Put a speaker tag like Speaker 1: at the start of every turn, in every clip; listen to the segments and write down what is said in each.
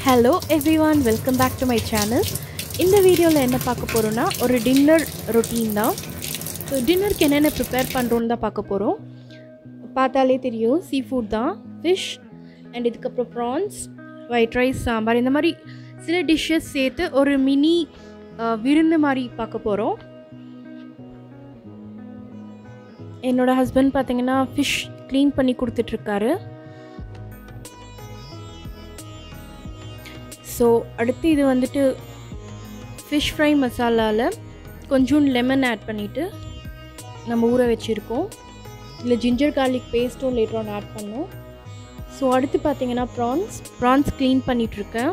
Speaker 1: Hello everyone welcome back to my channel இந்த வீடியோவில் என்ன பார்க்க போகிறோன்னா ஒரு டின்னர் ரொட்டீன் தான் ஸோ டின்னருக்கு என்னென்ன ப்ரிப்பேர் பண்ணுறோன்னு தான் பார்க்க போகிறோம் பார்த்தாலே தெரியும் சீ ஃபுட் தான் ஃபிஷ் அண்ட் இதுக்கப்புறம் ப்ரான்ஸ் ஒயிட் ரைஸ் சாம்பார் இந்த மாதிரி சில டிஷ்ஷஸ் சேர்த்து ஒரு மினி விருந்து மாதிரி பார்க்க போகிறோம் என்னோட ஹஸ்பண்ட் பார்த்தீங்கன்னா ஃபிஷ் க்ளீன் பண்ணி கொடுத்துட்ருக்காரு ஸோ அடுத்து இது வந்துட்டு ஃபிஷ் ஃப்ரை மசாலாவில் கொஞ்சோண்டு லெமன் ஆட் பண்ணிவிட்டு நம்ம ஊற வச்சுருக்கோம் இதில் ஜிஞ்சர் கார்லிக் பேஸ்ட்டும் லேட்டர் ஆன் ஆட் பண்ணோம் ஸோ அடுத்து பார்த்தீங்கன்னா ப்ரான்ஸ் ப்ரான்ஸ் க்ளீன் பண்ணிகிட்ருக்கேன்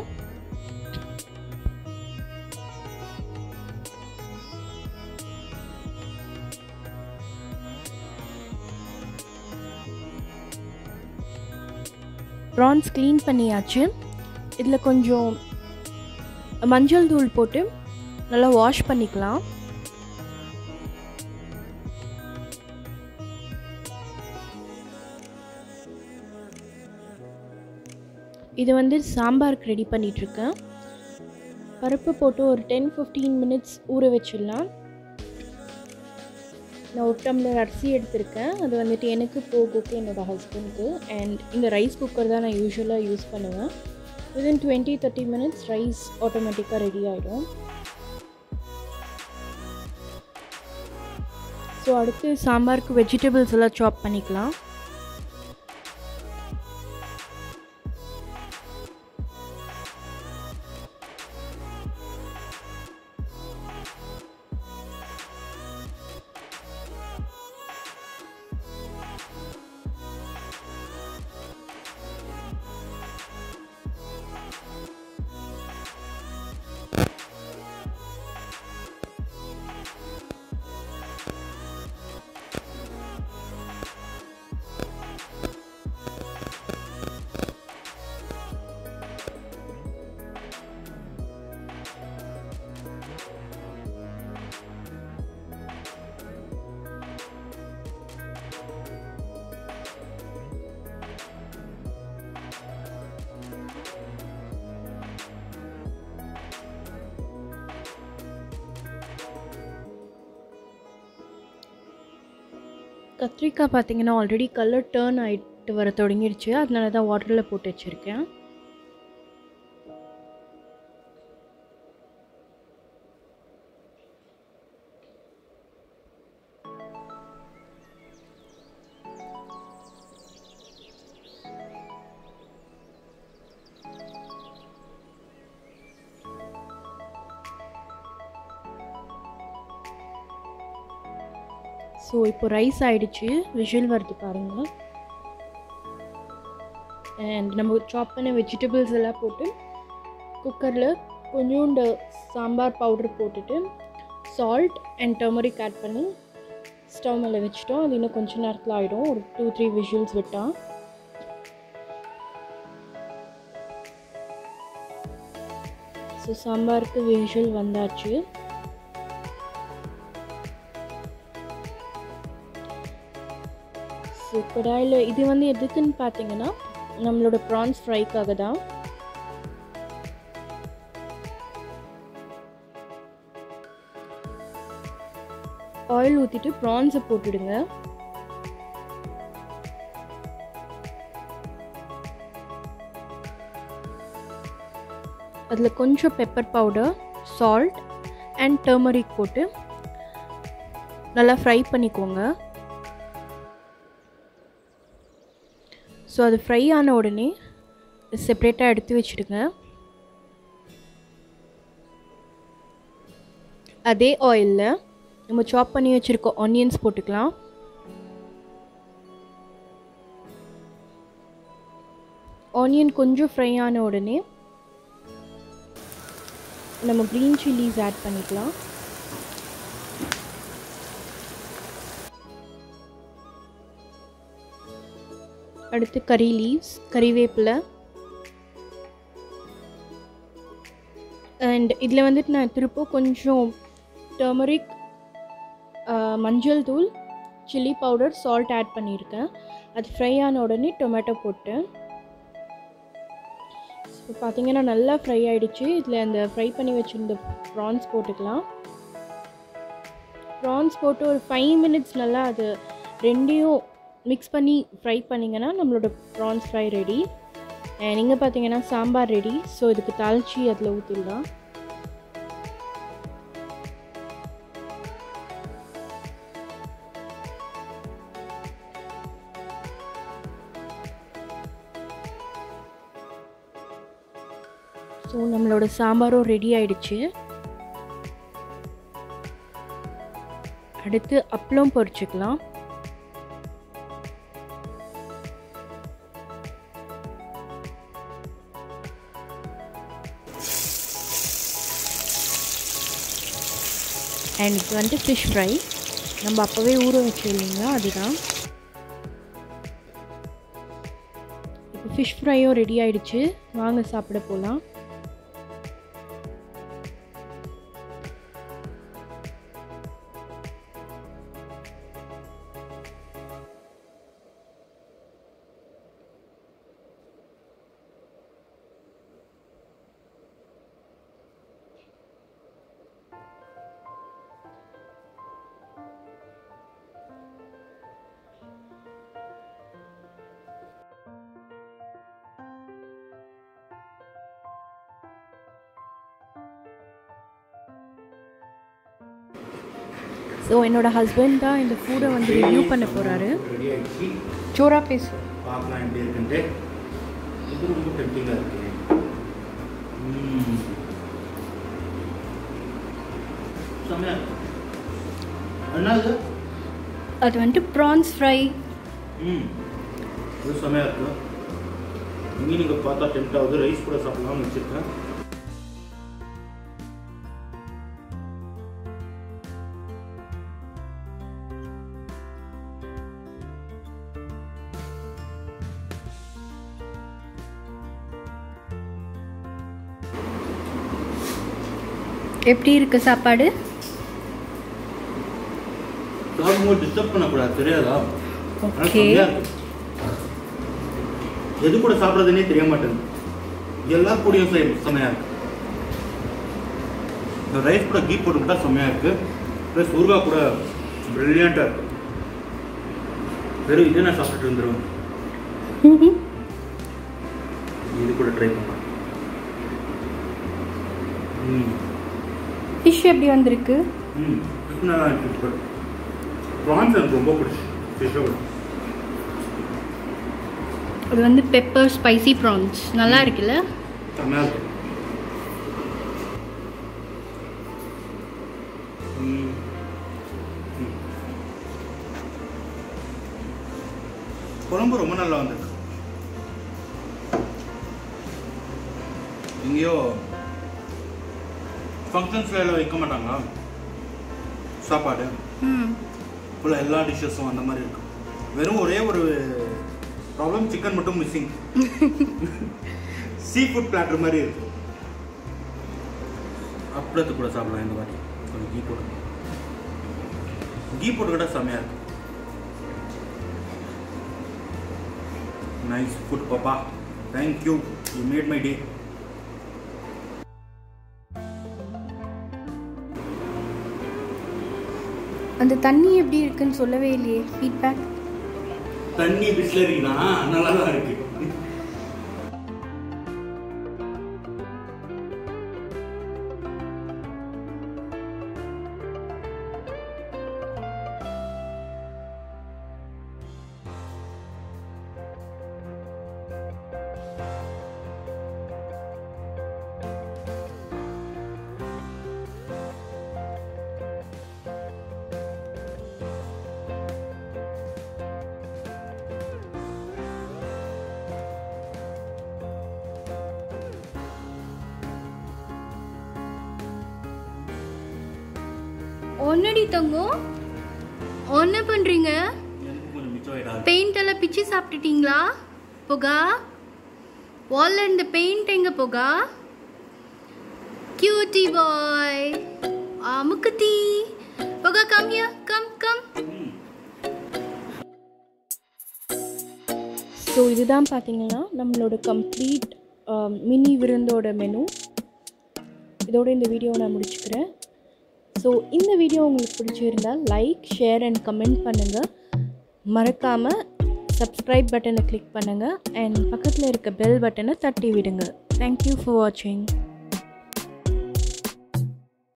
Speaker 1: ப்ரான்ஸ் க்ளீன் பண்ணியாச்சு இதில் கொஞ்சம் மஞ்சள் தூள் போட்டு நல்லா வாஷ் பண்ணிக்கலாம் இது வந்து சாம்பாருக்கு ரெடி பண்ணிகிட்ருக்கேன் பருப்பு போட்டு ஒரு டென் ஃபிஃப்டீன் மினிட்ஸ் ஊற வச்சிடலாம் நான் ஒரு டம்ளர் அரிசி எடுத்திருக்கேன் அது வந்துட்டு எனக்கு போகுக்கு என்னோடய ஹஸ்பண்ட்க்கு அண்ட் இந்த ரைஸ் குக்கர் தான் நான் யூஸ்வலாக யூஸ் பண்ணுவேன் within twenty thirty minutes rice ஆட்டோமேட்டிக்காக ரெடி ஆகிடும் ஸோ அடுத்து சாம்பாருக்கு வெஜிடபிள்ஸ் எல்லாம் சாப் பண்ணிக்கலாம் கத்திரிக்காய் பார்த்தீங்கன்னா ஆல்ரெடி கலர் டேர்ன் ஆகிட்டு வர தொடங்கிடுச்சு அதனால தான் வாட்டரில் போட்டு வச்சுருக்கேன் ஸோ இப்போ ரைஸ் ஆயிடுச்சு விஷுவல் வருது பாருங்கள் அண்ட் நம்ம சாப் பண்ண வெஜிடபிள்ஸ் எல்லாம் போட்டு குக்கரில் கொஞ்சோண்டு சாம்பார் பவுடர் போட்டுட்டு சால்ட் அண்ட் டர்மரிக் ஆட் பண்ணி ஸ்டவ் மேலே வச்சுட்டோம் அது இன்னும் கொஞ்ச நேரத்தில் ஆகிடும் ஒரு டூ த்ரீ விஷுவல்ஸ் விட்டால் ஸோ சாம்பாருக்கு விஷுவல் வந்தாச்சு ஸோ கடாயில் இது வந்து எதுக்குன்னு பார்த்தீங்கன்னா நம்மளோட ப்ரான்ஸ் ஃப்ரைக்காக தான் ஆயில் ஊற்றிட்டு ப்ரான்ஸை போட்டுடுங்க அதில் கொஞ்சம் pepper powder salt and turmeric போட்டு நல்லா ஃப்ரை பண்ணிக்கோங்க ஸோ அது ஃப்ரை ஆன உடனே செப்ரேட்டாக எடுத்து வச்சுடுங்க அதே ஆயிலில் நம்ம சாப் பண்ணி வச்சுருக்க ஆனியன்ஸ் போட்டுக்கலாம் ஆனியன் கொஞ்சம் ஃப்ரை ஆன உடனே நம்ம க்ரீன் சில்லிஸ் ஆட் பண்ணிக்கலாம் அடுத்து கறி லீவ்ஸ் கறிவேப்பிலை அண்ட் இதில் வந்துட்டு நான் திருப்ப கொஞ்சம் டர்மரிக் மஞ்சள் தூள் சில்லி பவுடர் சால்ட் ஆட் பண்ணியிருக்கேன் அது ஃப்ரை ஆன உடனே டொமேட்டோ போட்டு இப்போ பார்த்தீங்கன்னா நல்லா ஃப்ரை ஆயிடுச்சு இதில் அந்த ஃப்ரை பண்ணி வச்சுருந்த ப்ரான்ஸ் போட்டுக்கலாம் ப்ரான்ஸ் போட்டு ஒரு ஃபைவ் மினிட்ஸ் நல்லா அது ரெண்டையும் மிக்ஸ் பண்ணி ஃப்ரை பண்ணிங்கன்னா நம்மளோட ப்ரான்ஸ் ஃப்ரை ரெடி நீங்கள் பார்த்தீங்கன்னா சாம்பார் ரெடி ஸோ இதுக்கு தாளிச்சி அதில் ஊற்றிடலாம் ஸோ நம்மளோட சாம்பாரும் ரெடி ஆயிடுச்சு அடுத்து அப்பளம் பொரிச்சுக்கலாம் அண்ட் இது வந்துட்டு ஃபிஷ் ஃப்ரை நம்ம அப்போவே ஊற வச்சோம் இல்லைங்களா அதுதான் இப்போ ஃபிஷ் ஃப்ரையும் ரெடி ஆயிடுச்சு வாங்க சாப்பிட போகலாம் ஸோ என்னோட ஹஸ்பண்ட் தான் இந்த ஃபுட்டை வந்து ரிவ்யூ பண்ண போகிறாரு
Speaker 2: ரெடி ஆகிடுச்சு
Speaker 1: சோரா பேசு
Speaker 2: பார்க்கலாம் எப்படி இருக்குன்ட்டு இது ரொம்ப டெம்டிங்காக இருக்கு ம். செமையா இருக்கு. என்னது
Speaker 1: அது வந்துட்டு ப்ரான்ஸ் ஃப்ரை
Speaker 2: ம் இது செமையாக இருக்கு இங்கே நீங்கள் பார்த்தா டெம்ட் ஆகுது ரைஸ் கூட சாப்பிடலாம்னு வச்சுருக்கேன்
Speaker 1: எப்படி இருக்கு சாப்பாடு
Speaker 2: சாப்பிடும்போது டிஸ்டர்ப் பண்ணக்கூடாது தெரியாதா ஆனா
Speaker 1: ஓகே
Speaker 2: செமையா இருக்கு. எது கூட சாப்பிட்றதுனே தெரிய மாட்டேங்குது எல்லா கூடயும் செ- செமையா இருக்கு இந்த ரைஸ் கூட கீ போட்டுக்கிட்டா செமையா இருக்கு ப்ளஸ் ஊறுகாய் கூட ப்ரில்லியண்ட்டாக இருக்கு வெறும் இதே நான் சாப்பிட்டுட்டு இருந்துருவேன் இது கூட ட்ரை பண்ணலாம் ம்
Speaker 1: ஃபிஷ் எப்படி வந்திருக்கு
Speaker 2: ம் இது நல்லா இருக்கு ப்ரான்ஸ் எனக்கு ரொம்ப பிடிச்சி ஃபிஷ்ஷை விட
Speaker 1: அது வந்து பெப்பர் ஸ்பைசி ப்ரான்ஸ் நல்லா இருக்குல்ல
Speaker 2: செம்மையா இருக்கு ம். ம். குழம்பு ரொம்ப நல்லா வந்திருக்கு எங்கேயோ ஃபங்க்ஷன்ஸ்ல எல்லாம் வைக்க மாட்டாங்க சாப்பாடு
Speaker 1: ம்
Speaker 2: ஃபுல்லாக எல்லா டிஷ்ஷஸும் அந்த மாதிரி இருக்கும் வெறும் ஒரே ஒரு ப்ராப்ளம் சிக்கன் மட்டும் மிஸ்ஸிங் சீ ஃபுட் பிளாட்டர் மாதிரி இருக்கு அப்பளத்து கூட சாப்பிடலாம் இந்த மாதிரி கொஞ்சம் கீ போட்டு கீ போட்டு கூட செம்மையா இருக்கு நைஸ் ஃபுட் பாப்பா thank you you made my day
Speaker 1: அந்த தண்ணி எப்படி இருக்குன்னு சொல்லவே இல்லையே ஃபீட்பேக்
Speaker 2: தண்ணி பிஸ்லரி தான் நல்லா தான் இருக்கு
Speaker 1: ஒன்னடி தங்கம் என்ன பண்ணுறீங்க
Speaker 2: எனக்கு கொஞ்சம் மிச்சம் ஆயிடா
Speaker 1: பெயிண்ட் எல்லாம் பிச்சு சாப்பிட்டுட்டீங்களா புகா வால்ல இருந்த பெயிண்ட் எங்க புகா கியூட்டி பாய் அமுக்குத்தி புகா come here come come so இதுதான் பார்த்தீங்கன்னா நம்மளோட கம்ப்ளீட் மினி விருந்தோட மெனு இதோட இந்த வீடியோவை நான் முடிச்சுக்கிறேன் ஸோ இந்த வீடியோ உங்களுக்கு பிடிச்சிருந்தால் லைக் ஷேர் அண்ட் கமெண்ட் பண்ணுங்கள் மறக்காமல் சப்ஸ்கிரைப் பட்டனை கிளிக் பண்ணுங்கள் அண்ட் பக்கத்தில் இருக்க பெல் பட்டனை தட்டி விடுங்க தேங்க்யூ ஃபார் வாட்சிங்